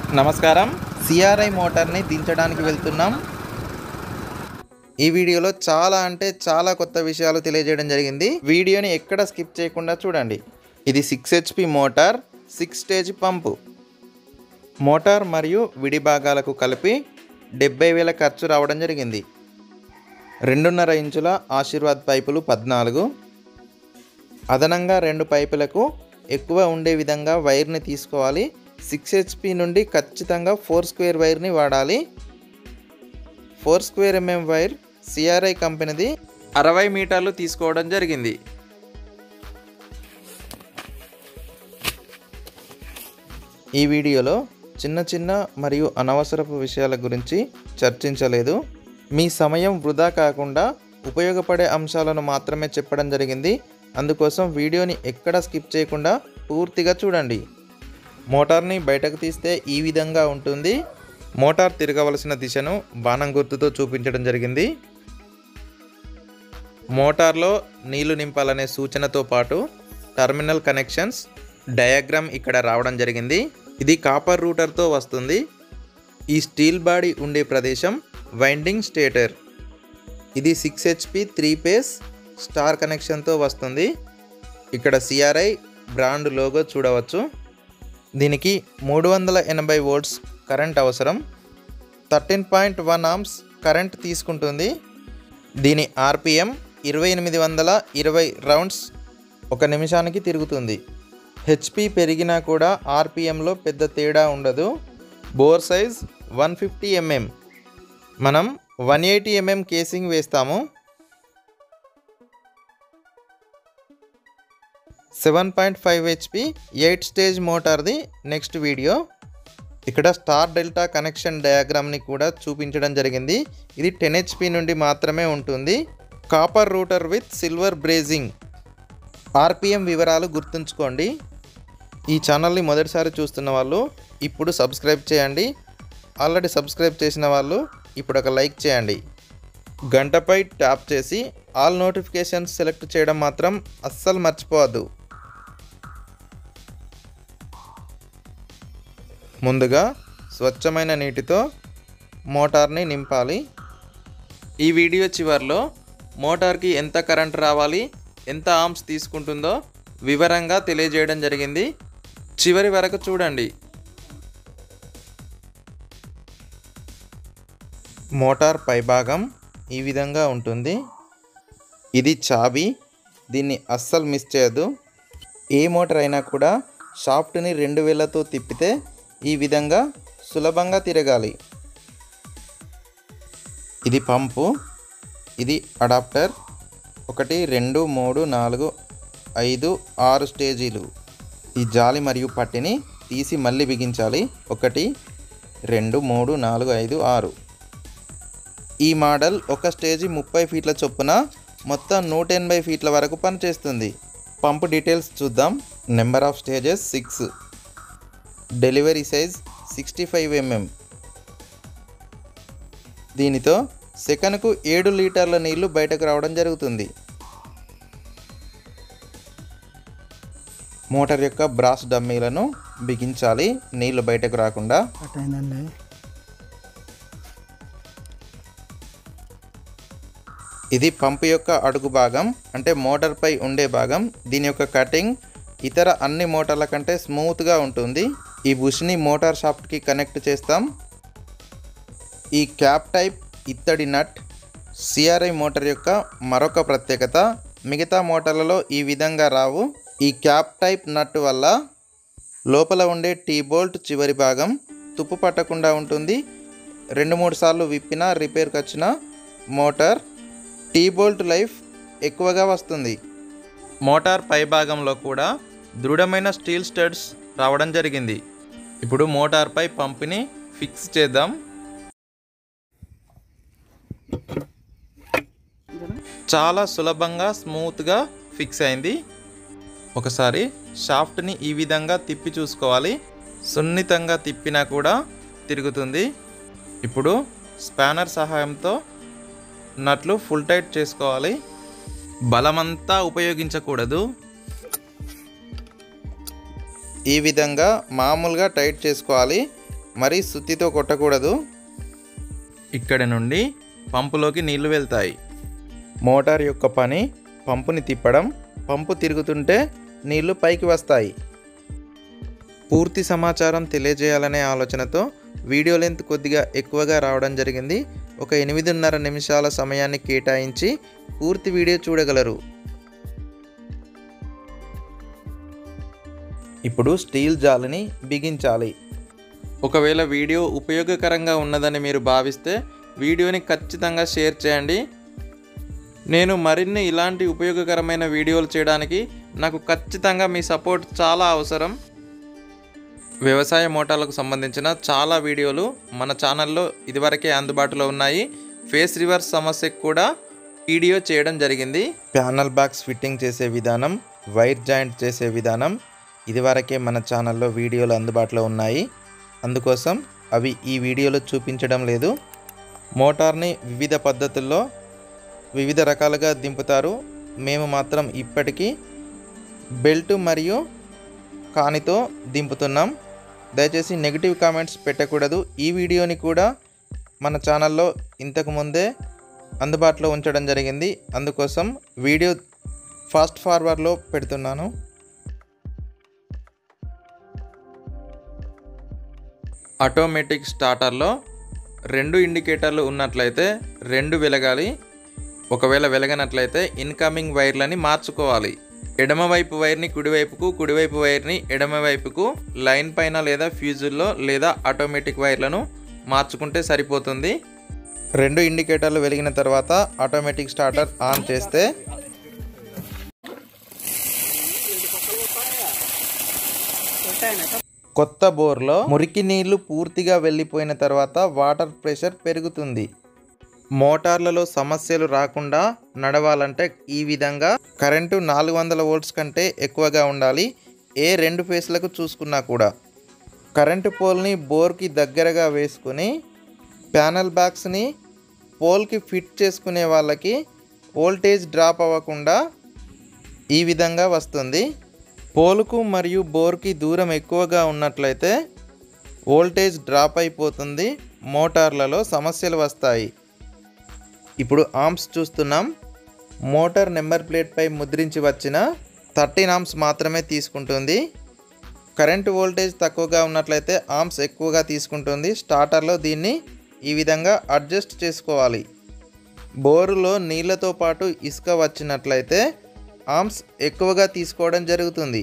నమస్కారం సిఆర్ఐ మోటార్ని దించడానికి వెళ్తున్నాం ఈ వీడియోలో చాలా అంటే చాలా కొత్త విషయాలు తెలియజేయడం జరిగింది వీడియోని ఎక్కడ స్కిప్ చేయకుండా చూడండి ఇది six HP motor six stage pump motor మరియు విడి భాగాలకు కలిపి డెబ్బై వేల ఖర్చు రావడం జరిగింది రెండున్నర ఇంచుల ఆశీర్వాద్ పైపులు పద్నాలుగు అదనంగా రెండు పైపులకు ఎక్కువ ఉండే విధంగా వైర్ని తీసుకోవాలి సిక్స్ హెచ్పి నుండి ఖచ్చితంగా ఫోర్ స్క్వేర్ వైర్ని వాడాలి four square mm wire CRI కంపెనీది అరవై మీటర్లు తీసుకోవడం జరిగింది ఈ వీడియోలో చిన్న చిన్న మరియు అనవసరపు విషయాల గురించి చర్చించలేదు మీ సమయం వృధా కాకుండా ఉపయోగపడే అంశాలను మాత్రమే చెప్పడం జరిగింది అందుకోసం వీడియోని ఎక్కడ స్కిప్ చేయకుండా పూర్తిగా చూడండి మోటార్ని బయటకు తీస్తే ఈ విధంగా ఉంటుంది మోటార్ తిరగవలసిన దిశను బాణం గుర్తుతో చూపించడం జరిగింది మోటార్లో నీళ్లు నింపాలనే సూచనతో పాటు టర్మినల్ కనెక్షన్స్ డయాగ్రామ్ ఇక్కడ రావడం జరిగింది ఇది కాపర్ రూటర్తో వస్తుంది ఈ స్టీల్ బాడీ ఉండే ప్రదేశం వైండింగ్ స్టేటర్ ఇది six HP three phase star కనెక్షన్తో వస్తుంది ఇక్కడ సిఆర్ఐ బ్రాండ్ లోగో చూడవచ్చు దీనికి మూడు వందల ఎనభై వోల్ట్స్ కరెంట్ అవసరం thirteen point one amps current తీసుకుంటుంది దీని ఆర్పిఎం ఇరవై ఎనిమిది వందల ఇరవై రౌండ్స్ ఒక నిమిషానికి తిరుగుతుంది హెచ్పి పెరిగినా కూడా ఆర్పిఎంలో పెద్ద తేడా ఉండదు bore size one fifty mm మనం వన్ ఎయిటీ ఎంఎం కేసింగ్ వేస్తాము seven point five HP eight stage మోటార్ది నెక్స్ట్ వీడియో ఇక్కడ స్టార్ డెల్టా కనెక్షన్ డయాగ్రామ్ని కూడా చూపించడం జరిగింది ఇది టెన్ హెచ్పి నుండి మాత్రమే ఉంటుంది copper rotor with silver brazing RPM వివరాలు గుర్తుంచుకోండి ఈ ఛానల్ని మొదటిసారి చూస్తున్న వాళ్ళు ఇప్పుడు సబ్స్క్రైబ్ చేయండి ఆల్రెడీ సబ్స్క్రైబ్ చేసిన వాళ్ళు ఇప్పుడు ఒక లైక్ చేయండి గంటపై ట్యాప్ చేసి ఆల్ నోటిఫికేషన్స్ సెలెక్ట్ చేయడం మాత్రం అస్సలు మర్చిపోవద్దు ముందుగా స్వచ్ఛమైన నీటితో మోటార్ని నింపాలి ఈ వీడియో చివరిలో మోటార్కి ఎంత కరెంట్ రావాలి ఎంత ఆమ్స్ తీసుకుంటుందో వివరంగా తెలియజేయడం జరిగింది చివరి వరకు చూడండి మోటార్ పైభాగం ఈ విధంగా ఉంటుంది ఇది చాబీ దీన్ని అస్సలు మిస్ చేయొద్దు ఏ మోటార్ అయినా కూడా షాఫ్ట్ని రెండు వేలతో తిప్పితే ఈ విధంగా సులభంగా తిరగాలి ఇది పంపు ఇది అడాప్టర్ ఒకటి రెండు మూడు నాలుగు ఐదు ఆరు స్టేజీలు ఈ జాలి మరియు పట్టిని తీసి మళ్ళీ బిగించాలి ఒకటి రెండు మూడు నాలుగు ఐదు ఆరు ఈ మోడల్ ఒక స్టేజీ ముప్పై ఫీట్ల చొప్పున మొత్తం నూట ఎనభై ఫీట్ల వరకు పనిచేస్తుంది పంపు డీటెయిల్స్ చూద్దాం number of stages six delivery size sixty five mm దీనితో సెకనుకు ఏడు లీటర్ల నీళ్లు బయటకు రావడం జరుగుతుంది మోటార్ యొక్క బ్రాస్ డమ్మీలను బిగించాలి నీళ్లు బయటకు రాకుండా కట్ అయిందండి ఇది పంపు యొక్క అడుగు భాగం అంటే మోటార్పై ఉండే భాగం దీని యొక్క కటింగ్ ఇతర అన్ని మోటార్ల కంటే స్మూత్గా ఉంటుంది ఈ బుష్ని మోటార్ షాఫ్ట్కి కనెక్ట్ చేస్తాం ఈ క్యాప్ టైప్ ఇత్తడి నట్ సిఆర్ఐ మోటార్ యొక్క మరొక ప్రత్యేకత మిగతా మోటార్లలో ఈ విధంగా రావు ఈ క్యాప్ టైప్ నట్ వల్ల లోపల ఉండే టీ బోల్ట్ చివరి భాగం తుప్పు పట్టకుండా ఉంటుంది రెండు మూడు సార్లు విప్పినా రిపేర్కి వచ్చిన మోటార్ టీ బోల్ట్ లైఫ్ ఎక్కువగా వస్తుంది మోటార్ పై భాగంలో కూడా దృఢమైన స్టీల్ స్టడ్స్ రావడం జరిగింది ఇప్పుడు మోటార్పై పంపిని ఫిక్స్ చేద్దాం చాలా సులభంగా స్మూత్గా ఫిక్స్ అయింది ఒకసారి షాఫ్ట్ని ఈ విధంగా తిప్పి చూసుకోవాలి సున్నితంగా తిప్పినా కూడా తిరుగుతుంది ఇప్పుడు స్పానర్ సహాయంతో నట్లు ఫుల్ టైట్ చేసుకోవాలి బలమంతా ఉపయోగించకూడదు ఈ విధంగా మామూలుగా టైట్ చేసుకోవాలి మరీ సుత్తితో కొట్టకూడదు ఇక్కడి నుండి పంపులోకి నీళ్లు వెళ్తాయి మోటార్ యొక్క పని పంపుని తిప్పడం పంపు తిరుగుతుంటే నీళ్లు పైకి వస్తాయి పూర్తి సమాచారం తెలియజేయాలనే ఆలోచనతో వీడియో లెంత్ కొద్దిగా ఎక్కువగా రావడం జరిగింది ఒక ఎనిమిదిన్నర నిమిషాల సమయాన్ని కేటాయించి పూర్తి వీడియో చూడగలరు ఇప్పుడు స్టీల్ జాలిని బిగించాలి ఒకవేళ వీడియో ఉపయోగకరంగా ఉన్నదని మీరు భావిస్తే వీడియోని ఖచ్చితంగా షేర్ చేయండి నేను మరిన్ని ఇలాంటి ఉపయోగకరమైన వీడియోలు చేయడానికి నాకు ఖచ్చితంగా మీ సపోర్ట్ చాలా అవసరం వ్యవసాయ మోటార్లకు సంబంధించిన చాలా వీడియోలు మన ఛానల్లో ఇదివరకే అందుబాటులో ఉన్నాయి ఫేస్ రివర్స్ సమస్యకు కూడా వీడియో చేయడం జరిగింది ప్యానల్ బాక్స్ ఫిట్టింగ్ చేసే విధానం వైర్ జాయింట్ చేసే విధానం ఇదివరకే మన ఛానల్లో వీడియోలు అందుబాటులో ఉన్నాయి అందుకోసం అవి ఈ వీడియోలో చూపించడం లేదు మోటార్ని వివిధ పద్ధతుల్లో వివిధ రకాలుగా దింపుతారు మేము మాత్రం ఇప్పటికీ బెల్ట్ మరియు కానితో దింపుతున్నాం దయచేసి నెగిటివ్ కామెంట్స్ పెట్టకూడదు ఈ వీడియోని కూడా మన ఛానల్లో ఇంతకు ముందే అందుబాటులో ఉంచడం జరిగింది అందుకోసం వీడియో ఫాస్ట్ ఫార్వర్డ్లో పెడుతున్నాను ఆటోమేటిక్ స్టార్టర్లో రెండు ఇండికేటర్లు ఉన్నట్లయితే రెండు వెలగాలి ఒకవేళ వెలగనట్లయితే ఇన్కమింగ్ వైర్లని మార్చుకోవాలి ఎడమవైపు వైర్ని కుడివైపుకు కుడివైపు వైర్ని ఎడమవైపుకు లైన్ పైన లేదా ఫ్యూజుల్లో లేదా ఆటోమేటిక్ వైర్లను మార్చుకుంటే సరిపోతుంది రెండు ఇండికేటర్లు వెలిగిన తర్వాత ఆటోమేటిక్ స్టార్టర్ ఆన్ చేస్తే కొత్త బోర్లో మురికి నీళ్లు పూర్తిగా వెళ్ళిపోయిన తర్వాత వాటర్ ప్రెషర్ పెరుగుతుంది మోటార్లలో సమస్యలు రాకుండా నడవాలంటే ఈ విధంగా కరెంటు నాలుగు వందల వోల్ట్స్ కంటే ఎక్కువగా ఉండాలి ఏ రెండు ఫేస్లకు చూసుకున్నా కూడా కరెంటు పోల్ని బోర్కి దగ్గరగా వేసుకుని ప్యానల్ బాక్స్ని పోల్కి ఫిట్ చేసుకునే వాళ్ళకి వోల్టేజ్ డ్రాప్ అవ్వకుండా ఈ విధంగా వస్తుంది పోలుకు మరియు బోర్కి దూరం ఎక్కువగా ఉన్నట్లయితే వోల్టేజ్ డ్రాప్ అయిపోతుంది మోటార్లలో సమస్యలు వస్తాయి ఇప్పుడు ఆమ్స్ చూస్తున్నాం మోటార్ నెంబర్ ప్లేట్పై ముద్రించి వచ్చిన థర్టీన్ ఆమ్స్ మాత్రమే తీసుకుంటుంది కరెంటు వోల్టేజ్ తక్కువగా ఉన్నట్లయితే ఆమ్స్ ఎక్కువగా తీసుకుంటుంది స్టార్టర్లో దీన్ని ఈ విధంగా అడ్జస్ట్ చేసుకోవాలి బోరులో నీళ్ళతో పాటు ఇసుక వచ్చినట్లయితే ఆమ్స్ ఎక్కువగా తీసుకోవడం జరుగుతుంది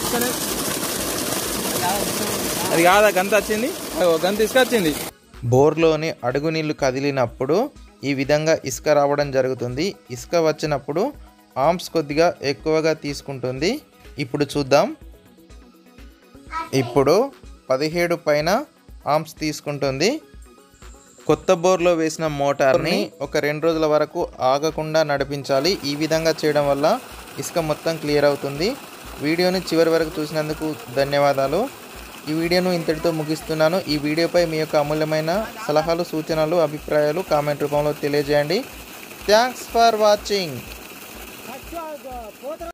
అది కాదా గంత వచ్చింది అగో గంత తీసుకొచ్చింది బోర్లోని అడుగు నీళ్లు కదిలినప్పుడు ఈ విధంగా ఇసుక రావడం జరుగుతుంది ఇసుక వచ్చినప్పుడు ఆర్మ్స్ కొద్దిగా ఎక్కువగా తీసుకుంటుంది ఇప్పుడు చూద్దాం ఇప్పుడు పదిహేడు పైన ఆర్మ్స్ తీసుకుంటుంది కొత్త బోర్లో వేసిన మోటార్ని ఒక రెండు రోజుల వరకు ఆగకుండా నడిపించాలి ఈ విధంగా చేయడం వల్ల ఇసుక మొత్తం క్లియర్ అవుతుంది వీడియోని చివరి వరకు చూసినందుకు ధన్యవాదాలు ఈ వీడియోను ఇంతటితో ముగిస్తున్నాను ఈ వీడియోపై మీ యొక్క అమూల్యమైన సలహాలు సూచనలు అభిప్రాయాలు కామెంట్ రూపంలో తెలియజేయండి థ్యాంక్స్ ఫర్ వాచింగ్